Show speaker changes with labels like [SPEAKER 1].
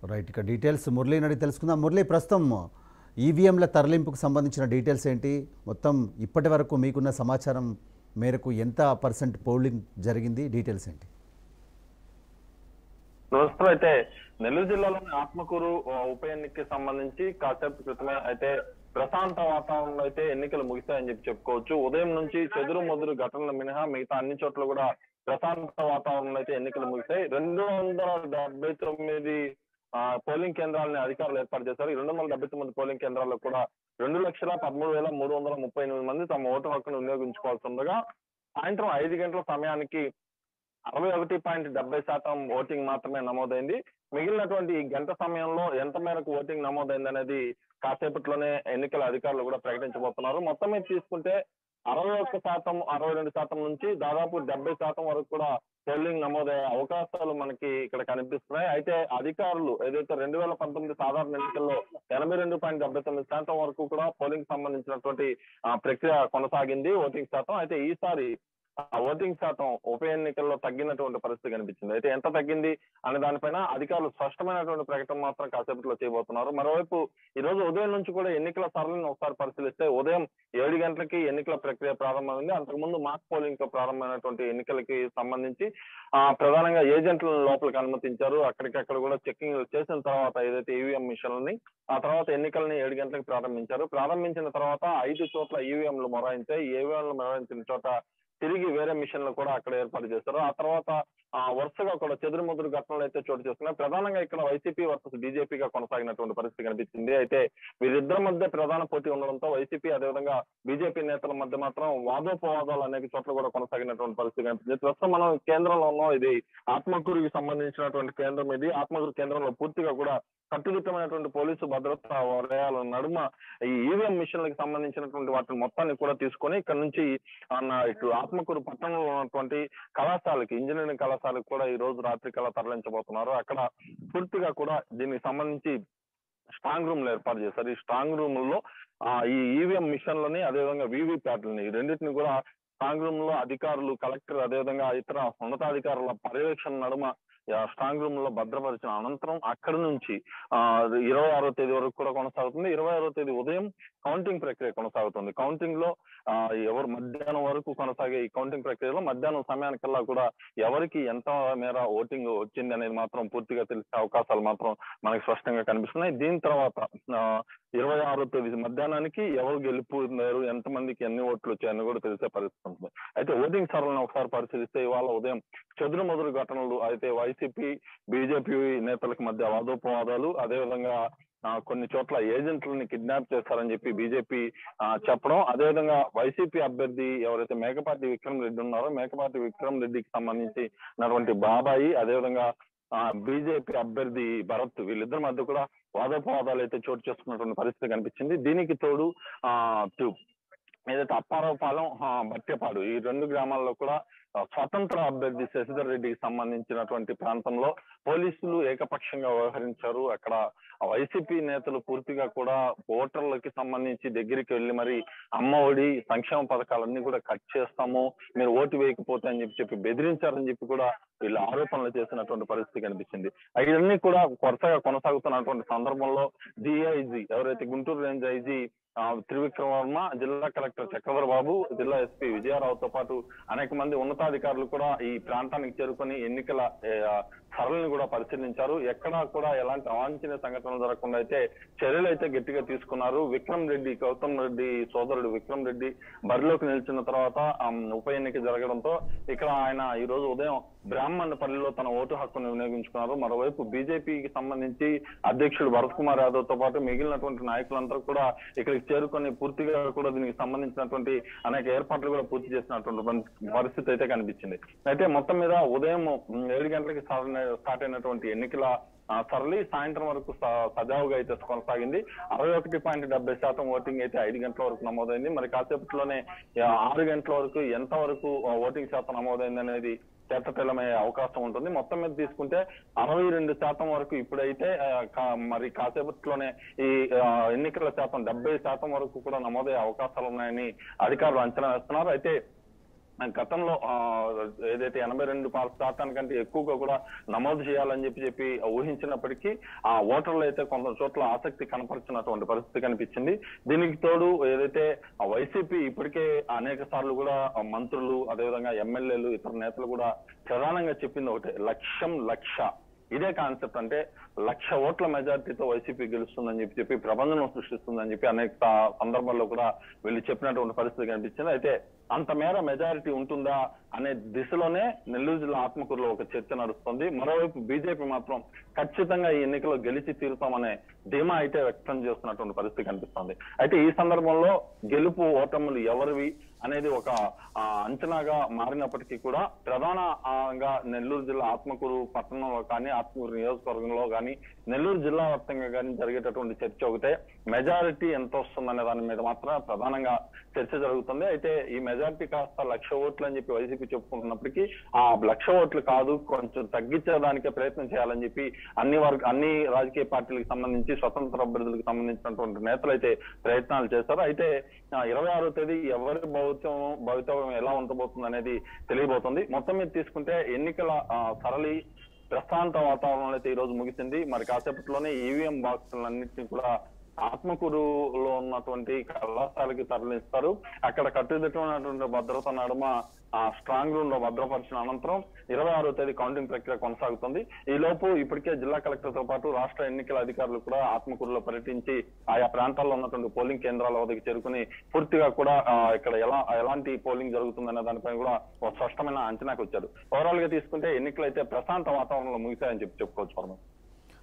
[SPEAKER 1] right ఇక details మురళీని అడిగి తెలుసుకుందాం మురళి ప్రస్తుతం ఈవీఎంల తరలింపుకు సంబంధించిన డీటెయిల్స్ ఏంటి మొత్తం ఇప్పటి వరకు మీకున్న సమాచారం మేరకు ఎంత పర్సెంట్ పోలింగ్ జరిగింది డీటెయిల్స్ ఏంటి
[SPEAKER 2] ప్రస్తుతం అయితే నెల్లూరు జిల్లాలోని ఆత్మకూరు ఆ, ఉప ఎన్నికకి సంబంధించి కాసేపు క్రితమే అయితే ప్రశాంత వాతావరణంలో అయితే ఎన్నికలు ముగిశాయని చెప్పి చెప్పుకోవచ్చు ఉదయం నుంచి చెదురు మొదురు ఘటనలు మినహా మిగతా అన్ని చోట్ల కూడా ప్రశాంత వాతావరణంలో అయితే ఎన్నికలు ముగిశాయి రెండు వందల డెబ్బై తొమ్మిది ఆ, పోలింగ్ కేంద్రాలని అధికారులు ఏర్పాటు చేశారు ఈ రెండు వందల డెబ్బై తొమ్మిది పోలింగ్ కేంద్రాల్లో కూడా రెండు లక్షల పదమూడు వేల మూడు వందల ముప్పై ఎనిమిది మంది తమ ఓటు హక్కును వినియోగించుకోవాల్సి ఉండగా సాయంత్రం ఐదు గంటల సమయానికి అరవై ఒకటి పాయింట్ డెబ్బై శాతం ఓటింగ్ మాత్రమే నమోదైంది మిగిలినటువంటి ఈ గంట సమయంలో ఎంత మేరకు ఓటింగ్ నమోదైంది అనేది కాసేపట్లోనే ఎన్నికల అధికారులు కూడా ప్రకటించబోతున్నారు మొత్తం మీద తీసుకుంటే అరవై ఒక్క శాతం అరవై రెండు శాతం నుంచి దాదాపు డెబ్బై శాతం వరకు కూడా పోలింగ్ నమోదయ్యే అవకాశాలు మనకి ఇక్కడ కనిపిస్తున్నాయి అయితే అధికారులు ఏదైతే రెండు వేల పంతొమ్మిది సాధారణ ఎన్నికల్లో ఎనభై రెండు పాయింట్ డెబ్బై తొమ్మిది శాతం వరకు కూడా పోలింగ్ సంబంధించినటువంటి ఆ, ప్రక్రియ కొనసాగింది ఓటింగ్ శాతం అయితే ఈసారి ఆ ఓటింగ్ శాతం ఉప ఎన్నికల్లో తగ్గినటువంటి పరిస్థితి కనిపించింది అయితే ఎంత తగ్గింది అనే దానిపైన అధికారులు స్పష్టమైనటువంటి ప్రకటన మాత్రం కాసేపట్లో చేయబోతున్నారు మరోవైపు ఈ రోజు ఉదయం నుంచి కూడా ఎన్నికల సరళిని ఒకసారి పరిశీలిస్తే ఉదయం ఏడు గంటలకి ఎన్నికల ప్రక్రియ ప్రారంభమైంది అంతకుముందు మాక్ పోలింగ్ తో ప్రారంభమైనటువంటి ఎన్నికలకి సంబంధించి ఆ ప్రధానంగా ఏజెంట్లను లోపలికి అనుమతించారు అక్కడికక్కడ కూడా చెక్కింగ్ చేసిన తర్వాత ఏదైతే ఈవీఎం మిషన్లని ఆ తర్వాత ఎన్నికల్ని ఏడు గంటలకు ప్రారంభించారు ప్రారంభించిన తర్వాత ఐదు చోట్ల ఈవీఎంలు మొరాయించాయి ఈవీఎంలు మొరాయించిన చోట తిరిగి వేరే మిషన్లు కూడా అక్కడ ఏర్పాటు చేశారు ఆ తర్వాత ఆ వరుసగా కూడా చెదురుముదురు ఘటనలు అయితే చోటు చేసుకున్నాయి ప్రధానంగా ఇక్కడ వైసీపీ వర్సెస్ బీజేపీగా కొనసాగినటువంటి పరిస్థితి కనిపించింది అయితే వీరిద్దరి మధ్య ప్రధాన పోటీ ఉండడంతో వైసీపీ అదేవిధంగా బీజేపీ నేతల మధ్య మాత్రం వాదోపవాదాలు అనేక చోట్ల కూడా కొనసాగినటువంటి పరిస్థితి కనిపించింది ప్రస్తుతం మనం కేంద్రంలో ఉన్నాం ఇది ఆత్మకూరుకి సంబంధించినటువంటి కేంద్రం ఇది ఆత్మకూరు కేంద్రంలో పూర్తిగా కూడా కట్టుదిట్టమైనటువంటి పోలీసు భద్రతా వలయాల నడుమ ఈ ఈవీఎం మిషన్లకు సంబంధించినటువంటి వాటిని మొత్తాన్ని కూడా తీసుకొని ఇక్కడ నుంచి అన్న ఇటు ఆత్మకూరు పట్టణంలో ఉన్నటువంటి కళాశాలకి ఇంజనీరింగ్ కళాశాలకు కూడా ఈ రోజు రాత్రి కల్లా తరలించబోతున్నారు అక్కడ పూర్తిగా కూడా దీనికి సంబంధించి స్ట్రాంగ్ రూమ్లు ఏర్పాటు చేశారు ఈ స్ట్రాంగ్ రూమ్ లో ఆ ఈ ఈవీఎం మిషన్లని అదేవిధంగా వీవీ ప్యాట్లని ఈ రెండింటిని కూడా స్ట్రాంగ్ రూమ్ లో అధికారులు కలెక్టర్ అదేవిధంగా ఇతర ఉన్నతాధికారుల పర్యవేక్షణ నడుమ ఆ స్ట్రాంగ్ రూమ్ లో భద్రపరిచిన అనంతరం అక్కడి నుంచి ఆ ఇరవై ఆరో తేదీ వరకు కూడా కొనసాగుతుంది ఇరవై ఆరో తేదీ ఉదయం కౌంటింగ్ ప్రక్రియ కొనసాగుతుంది కౌంటింగ్ లో ఆ ఎవరు మధ్యాహ్నం వరకు కొనసాగే ఈ కౌంటింగ్ ప్రక్రియలో మధ్యాహ్నం సమయానికల్లా కూడా ఎవరికి ఎంత మేర ఓటింగ్ వచ్చింది అనేది మాత్రం పూర్తిగా తెలిసే అవకాశాలు మాత్రం మనకి స్పష్టంగా కనిపిస్తున్నాయి దీని తర్వాత ఆ, ఇరవై ఆరో తేదీ మధ్యాహ్నానికి ఎవరు గెలుపున్నారు ఎంత మందికి ఎన్ని ఓట్లు వచ్చాయని కూడా తెలిసే పరిస్థితి ఉంటుంది అయితే ఓటింగ్ సరళను ఒకసారి పరిశీలిస్తే ఇవాళ ఉదయం చెదురు మొదలు ఘటనలు అయితే వైసీపీ బీజేపీ నేతలకు మధ్య వాదోపవాదాలు అదేవిధంగా ఆ, కొన్ని చోట్ల ఏజెంట్లని కిడ్నాప్ చేస్తారని చెప్పి బీజేపీ చెప్పడం అదేవిధంగా వైసీపీ అభ్యర్థి ఎవరైతే మేకపాటి విక్రమ్ రెడ్డి ఉన్నారో మేకపాటి విక్రమ్ రెడ్డికి సంబంధించినటువంటి బాబాయి అదేవిధంగా బీజేపీ అభ్యర్థి భరత్ వీళ్ళిద్దరి మధ్య కూడా వాదోపవాదాలు అయితే చోటు చేసుకున్నటువంటి పరిస్థితి కనిపించింది దీనికి తోడు ఆ టు- ఏదైతే అప్పారావుపాలెం ఆ, బట్టెపాడు ఈ రెండు గ్రామాల్లో కూడా ఆ, స్వతంత్ర అభ్యర్థి శశిధర్ రెడ్డికి సంబంధించినటువంటి ప్రాంతంలో పోలీసులు ఏకపక్షంగా వ్యవహరించారు అక్కడ వైసీపీ నేతలు పూర్తిగా కూడా ఓటర్లకి సంబంధించి దగ్గరికి వెళ్ళి మరి అమ్మ ఒడి సంక్షేమ పథకాలన్నీ కూడా కట్ చేస్తాము మీరు ఓటు వేయకపోతే అని చెప్పి చెప్పి బెదిరించారని చెప్పి కూడా వీళ్ళు ఆరోపణలు చేసినటువంటి పరిస్థితి కనిపించింది ఇవన్నీ కూడా వరుసగా కొనసాగుతున్నటువంటి సందర్భంలో డిఐజీ ఎవరైతే గుంటూరు రేంజ్ ఐజీ ఆ, త్రివిక్రమ వర్మ జిల్లా కలెక్టర్ చక్రధర్ బాబు జిల్లా ఎస్పీ విజయారావుతో పాటు అనేక మంది ఉన్నతాధికారులు కూడా ఈ ప్రాంతానికి చేరుకొని ఎన్నికల ఏ, ఆ, సరళిని కూడా పరిశీలించారు ఎక్కడా కూడా ఎలాంటి అవాంఛనీయ సంఘటనలు జరగకుండా అయితే చర్యలు అయితే గట్టిగా తీసుకున్నారు విక్రమ్ రెడ్డి గౌతమ్ రెడ్డి సోదరుడు విక్రమ్ రెడ్డి బరిలోకి నిలిచిన తర్వాత ఆ, ఉప ఎన్నిక జరగడంతో ఇక్కడ ఆయన ఈ రోజు ఉదయం బ్రాహ్మణపల్లిలో తన ఓటు హక్కును వినియోగించుకున్నారు మరోవైపు బీజేపీకి సంబంధించి అధ్యక్షుడు భరత్ కుమార్ యాదవ్ తో పాటు మిగిలినటువంటి నాయకులందరూ కూడా ఇక్కడికి చేరుకొని పూర్తిగా కూడా దీనికి సంబంధించినటువంటి అనేక ఏర్పాట్లు కూడా పూర్తి చేసినటువంటి పరి- పరిస్థితి అయితే కనిపించింది అయితే మొత్తం మీద ఉదయం ఉమ్, ఏడు గంటలకి స్టార్ట్ అయినటువంటి ఎన్నికల ఆ, సరళి సాయంత్రం వరకు స- సజావుగా అయితే కొనసాగింది అరవై ఒకటి పాయింట్ డెబ్బై శాతం ఓటింగ్ అయితే ఐదు గంటల వరకు నమోదైంది మరి కాసేపట్లోనే ఆ, ఆరు గంటల వరకు ఎంత వరకు ఆ, ఓటింగ్ శాతం నమోదైంది అనేది చేతటలమయ్యే అవకాశం ఉంటుంది మొత్తం మీద తీసుకుంటే అరవై రెండు శాతం వరకు ఇప్పుడైతే ఆ, కా- మరి కాసేపట్లోనే ఈ ఆ, ఎన్నికల శాతం డెబ్బై శాతం వరకు కూడా నమోదయ్యే అవకాశాలు ఉన్నాయని అధికారులు అంచనా వేస్తున్నారు అయితే గతంలో ఆ, ఏదైతే ఎనభై రెండు శాతానికంటే ఎక్కువగా కూడా నమోదు చేయాలని చెప్పి చెప్పి ఊహించినప్పటికీ ఆ ఓటర్లు అయితే కొంత చోట్ల ఆసక్తి కనపరిచినటువంటి పరిస్థితి కనిపించింది దీనికి తోడు ఏదైతే ఆ వైసీపీ ఇప్పటికే అనేక సార్లు కూడా ఆ మంత్రులు అదేవిధంగా ఎమ్మెల్యేలు ఇతర నేతలు కూడా ప్రధానంగా చెప్పింది ఒకటే లక్ష్యం లక్ష ఇదే కాన్సెప్ట్ అంటే లక్ష ఓట్ల మెజార్టీతో వైసీపీ గెలుస్తుందని చెప్పి చెప్పి ప్రబంధనం సృష్టిస్తుందని చెప్పి అనేక స- సందర్భాల్లో కూడా వీళ్ళు చెప్పినటువంటి పరిస్థితి కనిపించింది అయితే అంత మేర మెజారిటీ ఉంటుందా అనే దిశలోనే నెల్లూరు జిల్లా ఆత్మకూరులో ఒక చర్చ నడుస్తుంది మరోవైపు బీజేపీ మాత్రం ఖచ్చితంగా ఈ ఎన్నికలో గెలిచి తీరుతామనే ధీమా అయితే వ్యక్తం చేస్తున్నటువంటి పరిస్థితి కనిపిస్తుంది అయితే ఈ సందర్భంలో గెలుపు ఓటములు ఎవరివి అనేది ఒక ఆ, అంచనాగా మారినప్పటికీ కూడా ప్రధానంగా నెల్లూరు జిల్లా ఆత్మకూరు పట్టణంలో కానీ ఆత్మకూరు నియోజకవర్గంలో కానీ నెల్లూరు జిల్లా వ్యాప్తంగా కానీ జరిగేటటువంటి చర్చ ఒకటే మెజారిటీ ఎంత వస్తుందనే దాని మీద మాత్రం ప్రధానంగా చర్చ జరుగుతుంది అయితే ఈ మెజారిటీ కాస్త లక్ష ఓట్లు అని చెప్పి వైసీపీ చెప్పుకుంటున్నప్పటికీ ఆ లక్ష ఓట్లు కాదు కొంచెం తగ్గించడానికే ప్రయత్నం చేయాలని చెప్పి అన్ని వర్గ అన్ని రాజకీయ పార్టీలకు సంబంధించి స్వతంత్ర అభ్యర్థులకు సంబంధించినటువంటి నేతలు అయితే ప్రయత్నాలు చేస్తారు అయితే ఇరవై ఆరో తేదీ ఎవరి భవిత్యం భవితవ్యం ఎలా ఉండబోతుంది అనేది తెలియబోతుంది మొత్తం మీద తీసుకుంటే ఎన్నికల ఆ, సరళి ప్రశాంత వాతావరణంలో అయితే ఈ రోజు ముగిసింది మరి కాసేపట్లోనే ఈవీఎం బాక్సులన్నింటినీ కూడా ఆత్మకూరులో ఉన్నటువంటి కళాశాలకి తరలిస్తారు అక్కడ కట్టుదిట్టమైనటువంటి భద్రత నడుమ ఆ స్ట్రాంగ్ రూమ్ లో భద్రపరిచిన అనంతరం ఇరవై ఆరో తేదీ కౌంటింగ్ ప్రక్రియ కొనసాగుతుంది ఈ లోపు ఇప్పటికే జిల్లా కలెక్టర్ తో పాటు రాష్ట్ర ఎన్నికల అధికారులు కూడా ఆత్మకూరులో పర్యటించి ఆయా ప్రాంతాల్లో ఉన్నటువంటి పోలింగ్ కేంద్రాల వద్దకు చేరుకుని పూర్తిగా కూడా ఆ, ఇక్కడ ఎలా ఎలాంటి పోలింగ్ జరుగుతుందనే దానిపై కూడా ఒక స్పష్టమైన అంచనాకు వచ్చారు ఓవరాల్ గా తీసుకుంటే ఎన్నికలు అయితే ప్రశాంత వాతావరణంలో ముగిశాయని చెప్పి చెప్పుకోవచ్చు పరమ